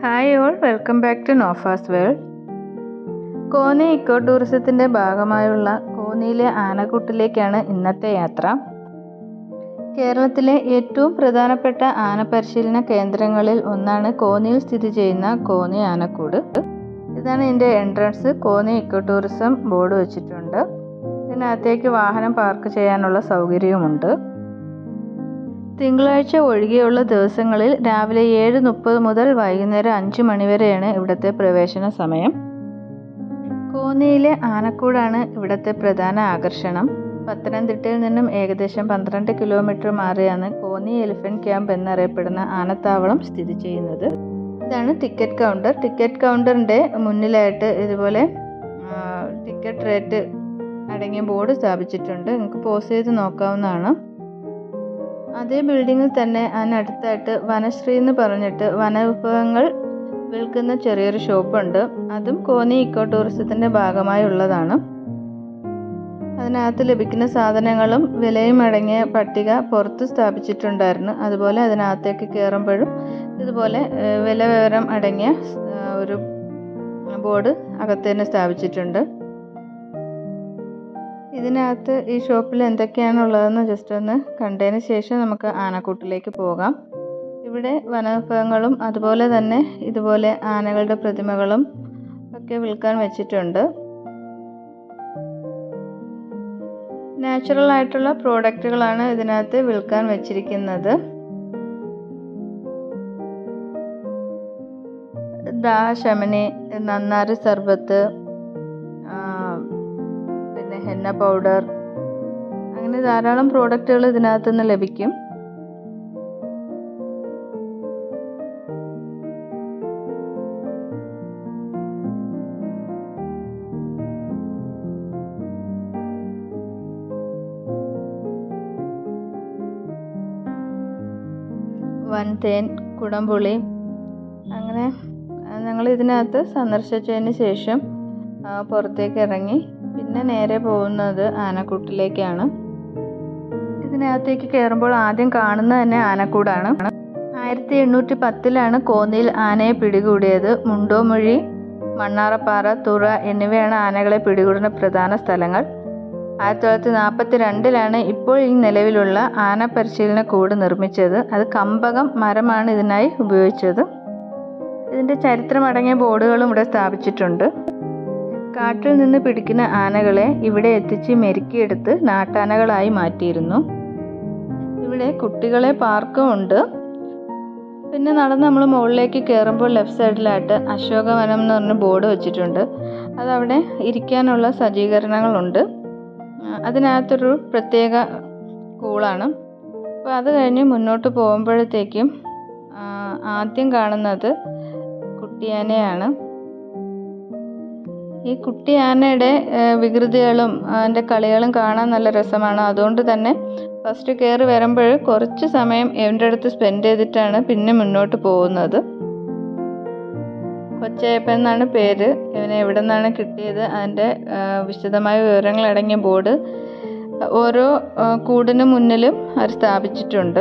hi all welcome back to നോഫാസ് world Konni eco ടൂറിസത്തിൻ്റെ ഭാഗമായുള്ള കോന്നിയിലെ ആനക്കൂട്ടിലേക്കാണ് ഇന്നത്തെ യാത്ര കേരളത്തിലെ ഏറ്റവും പ്രധാനപ്പെട്ട ആന പരിശീലന കേന്ദ്രങ്ങളിൽ ഒന്നാണ് കോന്നിയിൽ സ്ഥിതി ചെയ്യുന്ന കോന്നി ആനക്കൂട് ഇതാണ് ഇതിൻ്റെ entrance Konni eco tourism board വെച്ചിട്ടുണ്ട് ഇതിനകത്തേക്ക് വാഹനം പാർക്ക് ചെയ്യാനുള്ള സൗകര്യവുമുണ്ട് തിങ്കളാഴ്ച ഒഴികെയുള്ള ദിവസങ്ങളിൽ രാവിലെ ഏഴ് മുപ്പത് മുതൽ വൈകുന്നേരം അഞ്ച് മണി വരെയാണ് ഇവിടുത്തെ പ്രവേശന സമയം കോന്നിയിലെ ആനക്കൂടാണ് ഇവിടുത്തെ പ്രധാന ആകർഷണം പത്തനംതിട്ടയിൽ നിന്നും ഏകദേശം പന്ത്രണ്ട് കിലോമീറ്റർ മാറിയാണ് കോന്നി എലിഫന്റ് ക്യാമ്പ് എന്നറിയപ്പെടുന്ന ആനത്താവളം സ്ഥിതി ചെയ്യുന്നത് ഇതാണ് ടിക്കറ്റ് കൗണ്ടർ ടിക്കറ്റ് കൗണ്ടറിൻ്റെ മുന്നിലായിട്ട് ഇതുപോലെ ടിക്കറ്റ് റേറ്റ് അടങ്ങിയ ബോർഡ് സ്ഥാപിച്ചിട്ടുണ്ട് നിങ്ങൾക്ക് പോസ് ചെയ്ത് നോക്കാവുന്നതാണ് അതേ ബിൽഡിങ്ങിൽ തന്നെ അതിനടുത്തായിട്ട് വനശ്രീ എന്ന് പറഞ്ഞിട്ട് വനവിഭവങ്ങൾ വിൽക്കുന്ന ചെറിയൊരു ഷോപ്പുണ്ട് അതും കോന്നി ഇക്കോ ടൂറിസത്തിൻ്റെ ഭാഗമായി ഉള്ളതാണ് അതിനകത്ത് ലഭിക്കുന്ന സാധനങ്ങളും വിലയും അടങ്ങിയ പട്ടിക പുറത്ത് സ്ഥാപിച്ചിട്ടുണ്ടായിരുന്നു അതുപോലെ അതിനകത്തേക്ക് കയറുമ്പോഴും ഇതുപോലെ വില വിവരം അടങ്ങിയ ഒരു ബോർഡ് അകത്ത് തന്നെ സ്ഥാപിച്ചിട്ടുണ്ട് ഇതിനകത്ത് ഈ ഷോപ്പിൽ എന്തൊക്കെയാണുള്ളതെന്ന് ജസ്റ്റ് ഒന്ന് കണ്ടതിന് ശേഷം നമുക്ക് ആനക്കൂട്ടിലേക്ക് പോകാം ഇവിടെ വനവിഭവങ്ങളും അതുപോലെ തന്നെ ഇതുപോലെ ആനകളുടെ പ്രതിമകളും ഒക്കെ വിൽക്കാൻ വെച്ചിട്ടുണ്ട് നാച്ചുറൽ ആയിട്ടുള്ള പ്രോഡക്റ്റുകളാണ് ഇതിനകത്ത് വിൽക്കാൻ വെച്ചിരിക്കുന്നത് ദാശമനി നന്നാരി സർബത്ത് പിന്നെ ഹെന്ന പൗഡർ അങ്ങനെ ധാരാളം പ്രോഡക്റ്റുകൾ ഇതിനകത്ത് നിന്ന് ലഭിക്കും വൻതേൻ കുടംപുളി അങ്ങനെ ഞങ്ങൾ ഇതിനകത്ത് സന്ദർശിച്ചതിന് ശേഷം പുറത്തേക്ക് ഇറങ്ങി പിന്നെ നേരെ പോകുന്നത് ആനക്കൂട്ടിലേക്കാണ് ഇതിനകത്തേക്ക് കയറുമ്പോൾ ആദ്യം കാണുന്നത് തന്നെ ആനക്കൂടാണ് ആയിരത്തി എണ്ണൂറ്റി പത്തിലാണ് കോന്നിയിൽ ആനയെ പിടികൂടിയത് മുണ്ടോമൊഴി മണ്ണാറപ്പാറ തുറ എന്നിവയാണ് ആനകളെ പിടികൂടുന്ന പ്രധാന സ്ഥലങ്ങൾ ആയിരത്തി തൊള്ളായിരത്തി നാൽപ്പത്തി രണ്ടിലാണ് ഇപ്പോൾ ഈ നിലവിലുള്ള ആന പരിശീലന കൂട് നിർമ്മിച്ചത് അത് കമ്പകം മരമാണ് ഇതിനായി ഉപയോഗിച്ചത് ഇതിൻ്റെ ചരിത്രമടങ്ങിയ ബോർഡുകളും ഇവിടെ സ്ഥാപിച്ചിട്ടുണ്ട് കാട്ടിൽ നിന്ന് പിടിക്കുന്ന ആനകളെ ഇവിടെ എത്തിച്ച് മെരുക്കിയെടുത്ത് നാട്ടാനകളായി മാറ്റിയിരുന്നു ഇവിടെ കുട്ടികളെ പാർക്കും ഉണ്ട് പിന്നെ നടന്ന് നമ്മൾ മുകളിലേക്ക് കയറുമ്പോൾ ലെഫ്റ്റ് സൈഡിലായിട്ട് അശോകവനം എന്ന് പറഞ്ഞ ബോർഡ് വെച്ചിട്ടുണ്ട് അതവിടെ ഇരിക്കാനുള്ള സജ്ജീകരണങ്ങളുണ്ട് അതിനകത്തൊരു പ്രത്യേക കൂളാണ് അപ്പോൾ അത് കഴിഞ്ഞ് മുന്നോട്ട് പോകുമ്പോഴത്തേക്കും ആദ്യം കാണുന്നത് കുട്ടിയാനയാണ് ഈ കുട്ടിയാനയുടെ വികൃതികളും അതിൻ്റെ കളികളും കാണാൻ നല്ല രസമാണ് അതുകൊണ്ട് തന്നെ ഫസ്റ്റ് കയറി വരുമ്പോൾ കുറച്ച് സമയം എൻ്റെ അടുത്ത് സ്പെൻഡ് ചെയ്തിട്ടാണ് പിന്നെ മുന്നോട്ട് പോകുന്നത് കൊച്ചയപ്പൻ എന്നാണ് പേര് ഇവനെ എവിടെ നിന്നാണ് കിട്ടിയത് അതിൻ്റെ വിശദമായ വിവരങ്ങൾ അടങ്ങിയ ബോർഡ് ഓരോ കൂടിന് മുന്നിലും അവർ സ്ഥാപിച്ചിട്ടുണ്ട്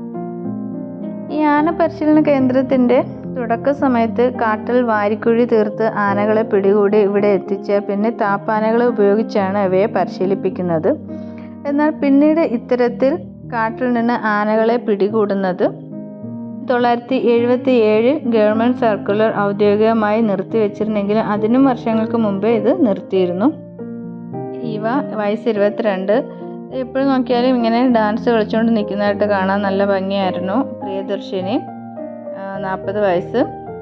ഈ ആന പരിശീലന കേന്ദ്രത്തിൻ്റെ തുടക്ക സമയത്ത് കാട്ടിൽ വാരിക്കുഴി തീർത്ത് ആനകളെ പിടികൂടി ഇവിടെ എത്തിച്ച് പിന്നെ താപ്പാനകളെ ഉപയോഗിച്ചാണ് അവയെ പരിശീലിപ്പിക്കുന്നത് എന്നാൽ പിന്നീട് ഇത്തരത്തിൽ കാട്ടിൽ നിന്ന് ആനകളെ പിടികൂടുന്നത് തൊള്ളായിരത്തി എഴുപത്തി ഏഴ് ഗവൺമെൻറ് സർക്കുലർ ഔദ്യോഗികമായി നിർത്തിവെച്ചിരുന്നെങ്കിലും അതിനും വർഷങ്ങൾക്ക് മുമ്പേ ഇത് നിർത്തിയിരുന്നു ഇവ വയസ്സ് ഇരുപത്തിരണ്ട് എപ്പോഴും നോക്കിയാലും ഇങ്ങനെ ഡാൻസ് കളിച്ചുകൊണ്ട് നിൽക്കുന്നതായിട്ട് കാണാൻ നല്ല ഭംഗിയായിരുന്നു പ്രിയദർശിനി നാൽപ്പത് വയസ്സ്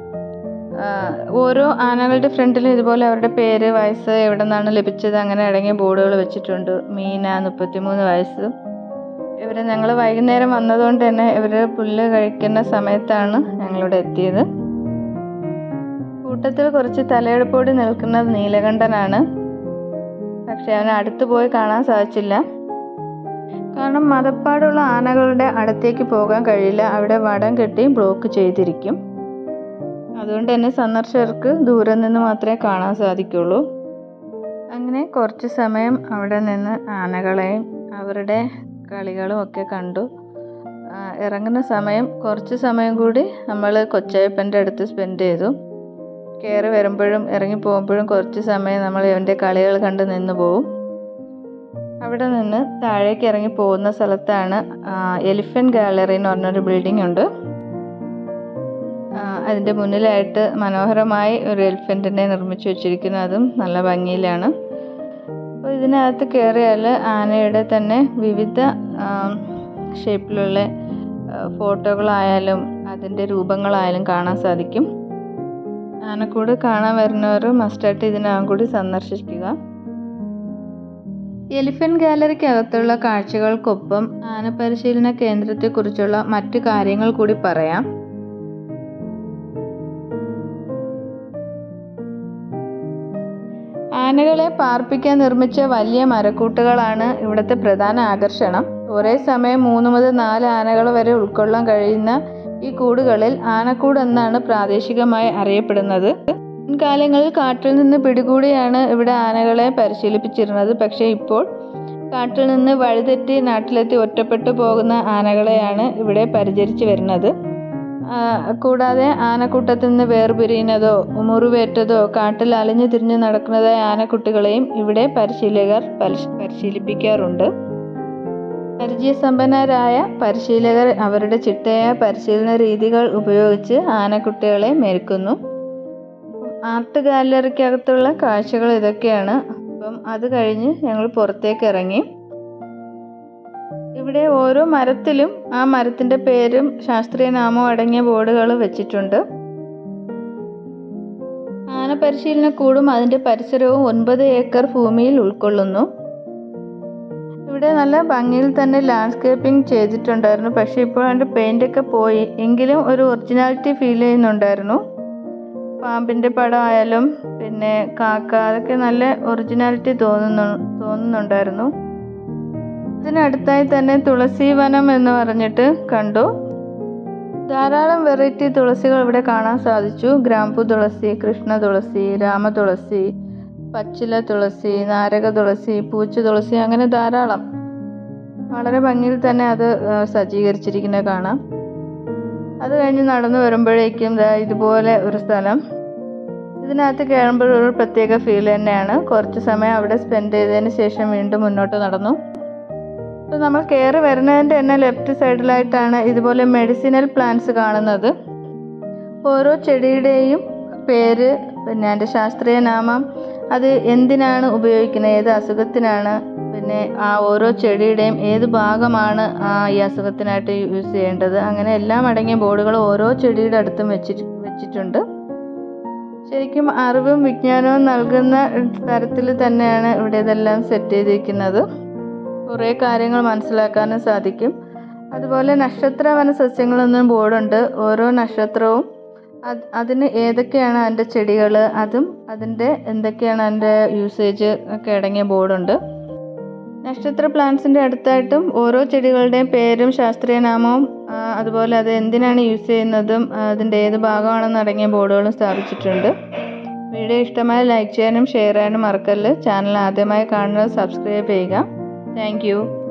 ഓരോ ആനകളുടെ ഫ്രണ്ടിലും ഇതുപോലെ അവരുടെ പേര് വയസ്സ് എവിടെ നിന്നാണ് ലഭിച്ചത് അങ്ങനെ അടങ്ങിയ ബോർഡുകൾ വെച്ചിട്ടുണ്ട് മീന മുപ്പത്തിമൂന്ന് വയസ്സ് ഇവർ ഞങ്ങൾ വൈകുന്നേരം വന്നതുകൊണ്ട് തന്നെ ഇവർ പുല്ല് കഴിക്കുന്ന സമയത്താണ് ഞങ്ങളിവിടെ എത്തിയത് കൂട്ടത്തിൽ കുറച്ച് തലയെടുപ്പോടി നിൽക്കുന്നത് നീലകണ്ഠനാണ് പക്ഷെ അവനെ അടുത്ത് പോയി കാണാൻ സാധിച്ചില്ല കാരണം മതപ്പാടുള്ള ആനകളുടെ അടുത്തേക്ക് പോകാൻ കഴിയില്ല അവിടെ വടം കെട്ടി ബ്ലോക്ക് ചെയ്തിരിക്കും അതുകൊണ്ട് തന്നെ സന്ദർശകർക്ക് ദൂരെ നിന്ന് മാത്രമേ കാണാൻ സാധിക്കുള്ളൂ അങ്ങനെ കുറച്ച് സമയം അവിടെ നിന്ന് ആനകളെയും അവരുടെ കളികളും ഒക്കെ കണ്ടു ആ, ഇറങ്ങുന്ന സമയം കുറച്ച് സമയം കൂടി നമ്മൾ കൊച്ചയ്യപ്പൻ്റെ അടുത്ത് സ്പെൻഡ് ചെയ്തു കയറി വരുമ്പോഴും ഇറങ്ങി പോകുമ്പോഴും കുറച്ച് സമയം നമ്മൾ ഇവൻ്റെ കളികൾ കണ്ട് നിന്ന് പോവും അവിടെ നിന്ന് താഴേക്ക് ഇറങ്ങി പോകുന്ന സ്ഥലത്താണ് എലിഫൻറ്റ് ഗാലറി എന്ന് പറഞ്ഞൊരു ബിൽഡിംഗ് ഉണ്ട് ആ, അതിൻ്റെ മുന്നിലായിട്ട് മനോഹരമായി ഒരു എലിഫൻറ്റിനെ നിർമ്മിച്ചു വെച്ചിരിക്കുന്നു അതും നല്ല ഭംഗിയിലാണ് അപ്പോൾ ഇതിനകത്ത് കയറിയാൽ ആനയുടെ തന്നെ വിവിധ ഷേപ്പിലുള്ള ഫോട്ടോകളായാലും അതിൻ്റെ രൂപങ്ങളായാലും കാണാൻ സാധിക്കും ആനക്കൂട് കാണാൻ വരുന്നവർ മസ്റ്റായിട്ട് ഇതിനകം കൂടി സന്ദർശിക്കുക എലിഫന്റ് ഗാലറിക്കകത്തുള്ള കാഴ്ചകൾക്കൊപ്പം ആന പരിശീലന കേന്ദ്രത്തെക്കുറിച്ചുള്ള മറ്റു കാര്യങ്ങൾ കൂടി പറയാം ആനകളെ പാർപ്പിക്കാൻ നിർമ്മിച്ച വലിയ മരക്കൂട്ടുകളാണ് ഇവിടുത്തെ പ്രധാന ആകർഷണം ഒരേ സമയം മൂന്ന് മുതൽ നാല് ആനകൾ വരെ ഉൾക്കൊള്ളാൻ കഴിയുന്ന ഈ കൂടുകളിൽ ആനക്കൂട് എന്നാണ് പ്രാദേശികമായി അറിയപ്പെടുന്നത് മുൻകാലങ്ങളിൽ കാട്ടിൽ നിന്ന് പിടികൂടിയാണ് ഇവിടെ ആനകളെ പരിശീലിപ്പിച്ചിരുന്നത് പക്ഷേ ഇപ്പോൾ കാട്ടിൽ നിന്ന് വഴിതെറ്റി നാട്ടിലെത്തി ഒറ്റപ്പെട്ടു പോകുന്ന ആനകളെയാണ് ഇവിടെ പരിചരിച്ചു വരുന്നത് ആ, കൂടാതെ ആനക്കൂട്ടത്തിൽ നിന്ന് വേർപിരിയുന്നതോ മുറിവേറ്റതോ കാട്ടിൽ അലഞ്ഞു തിരിഞ്ഞു നടക്കുന്നതായ ആനക്കുട്ടികളെയും ഇവിടെ പരിശീലകർ പരിശ്- പരിശീലിപ്പിക്കാറുണ്ട് പരിചയസമ്പന്നരായ പരിശീലകർ അവരുടെ ചിട്ടയായ പരിശീലന രീതികൾ ഉപയോഗിച്ച് ആനക്കുട്ടികളെ മെരുക്കുന്നു ആർട്ട് ഗാലറിക്കകത്തുള്ള കാഴ്ചകൾ ഇതൊക്കെയാണ് അപ്പം അത് കഴിഞ്ഞ് ഞങ്ങൾ പുറത്തേക്ക് ഇറങ്ങി ഇവിടെ ഓരോ മരത്തിലും ആ മരത്തിന്റെ പേരും ശാസ്ത്രീയ നാമവും അടങ്ങിയ ബോർഡുകൾ വെച്ചിട്ടുണ്ട് ആന പരിശീലന കൂടും അതിന്റെ പരിസരവും ഒൻപത് ഏക്കർ ഭൂമിയിൽ ഉൾക്കൊള്ളുന്നു ഇവിടെ നല്ല ഭംഗിയിൽ തന്നെ ലാൻഡ്സ്കേപ്പിംഗ് ചെയ്തിട്ടുണ്ടായിരുന്നു പക്ഷെ ഇപ്പോൾ അതിന്റെ പെയിന്റ് ഒക്കെ പോയി എങ്കിലും ഒരു ഒറിജിനാലിറ്റി ഫീൽ ചെയ്യുന്നുണ്ടായിരുന്നു പാമ്പിന്റെ പടം ആയാലും പിന്നെ കാക്ക അതൊക്കെ നല്ല ഒറിജിനാലിറ്റി തോന്നുന്നു തോന്നുന്നുണ്ടായിരുന്നു ഇതിനടുത്തായി തന്നെ തുളസി വനം എന്ന് പറഞ്ഞിട്ട് കണ്ടു ധാരാളം വെറൈറ്റി തുളസികൾ ഇവിടെ കാണാൻ സാധിച്ചു ഗ്രാമ്പു തുളസി കൃഷ്ണ തുളസി രാമ തുളസി പച്ചില തുളസി നാരക തുളസി പൂച്ച തുളസി അങ്ങനെ ധാരാളം വളരെ ഭംഗിയിൽ തന്നെ അത് ആ, സജ്ജീകരിച്ചിരിക്കുന്നത് കാണാം അത് കഴിഞ്ഞ് നടന്നു വരുമ്പോഴേക്കും ദാ ഇതുപോലെ ഒരു സ്ഥലം ഇതിനകത്ത് കയറുമ്പോൾ ഒരു പ്രത്യേക ഫീൽ തന്നെയാണ് കുറച്ച് സമയം അവിടെ സ്പെൻഡ് ചെയ്തതിന് ശേഷം വീണ്ടും മുന്നോട്ട് നടന്നു അപ്പോൾ നമ്മൾ കയറി വരുന്നതിൻ്റെ തന്നെ ലെഫ്റ്റ് സൈഡിലായിട്ടാണ് ഇതുപോലെ മെഡിസിനൽ പ്ലാന്റ്സ് കാണുന്നത് ഓരോ ചെടിയുടെയും പേര് പിന്നെ അതിൻ്റെ ശാസ്ത്രീയ നാമം അത് എന്തിനാണ് ഉപയോഗിക്കുന്നത് ഏത് അസുഖത്തിനാണ് പിന്നെ ആ ഓരോ ചെടിയുടെയും ഏത് ഭാഗമാണ് ആ ഈ അസുഖത്തിനായിട്ട് യൂസ് ചെയ്യേണ്ടത് അങ്ങനെ എല്ലാം അടങ്ങിയ ബോർഡുകൾ ഓരോ ചെടിയുടെ അടുത്തും വെച്ചിട്ട് വെച്ചിട്ടുണ്ട് ശരിക്കും അറിവും വിജ്ഞാനവും നൽകുന്ന തരത്തിൽ തന്നെയാണ് ഇവിടെ ഇതെല്ലാം സെറ്റ് ചെയ്തിരിക്കുന്നത് കുറേ കാര്യങ്ങൾ മനസ്സിലാക്കാനും സാധിക്കും അതുപോലെ നക്ഷത്ര വന സസ്യങ്ങളെന്നും ബോർഡുണ്ട് ഓരോ നക്ഷത്രവും അത് അതിന് ഏതൊക്കെയാണ് അതിൻ്റെ ചെടികൾ അതും അതിൻ്റെ എന്തൊക്കെയാണ് അതിൻ്റെ യൂസേജ് ഒക്കെ അടങ്ങിയ ബോർഡുണ്ട് നക്ഷത്ര പ്ലാന്റ്സിൻ്റെ അടുത്തായിട്ടും ഓരോ ചെടികളുടെയും പേരും ശാസ്ത്രീയ നാമവും ആ, അതുപോലെ അത് എന്തിനാണ് യൂസ് ചെയ്യുന്നതും ആ, അതിൻ്റെ ഏത് ഭാഗമാണെന്ന് അടങ്ങിയ ബോർഡുകളും സ്ഥാപിച്ചിട്ടുണ്ട് വീഡിയോ ഇഷ്ടമായ ലൈക്ക് ചെയ്യാനും ഷെയർ ചെയ്യാനും മറക്കല്ല് ചാനൽ ആദ്യമായി കാണുന്നത് സബ്സ്ക്രൈബ് ചെയ്യുക താങ്ക്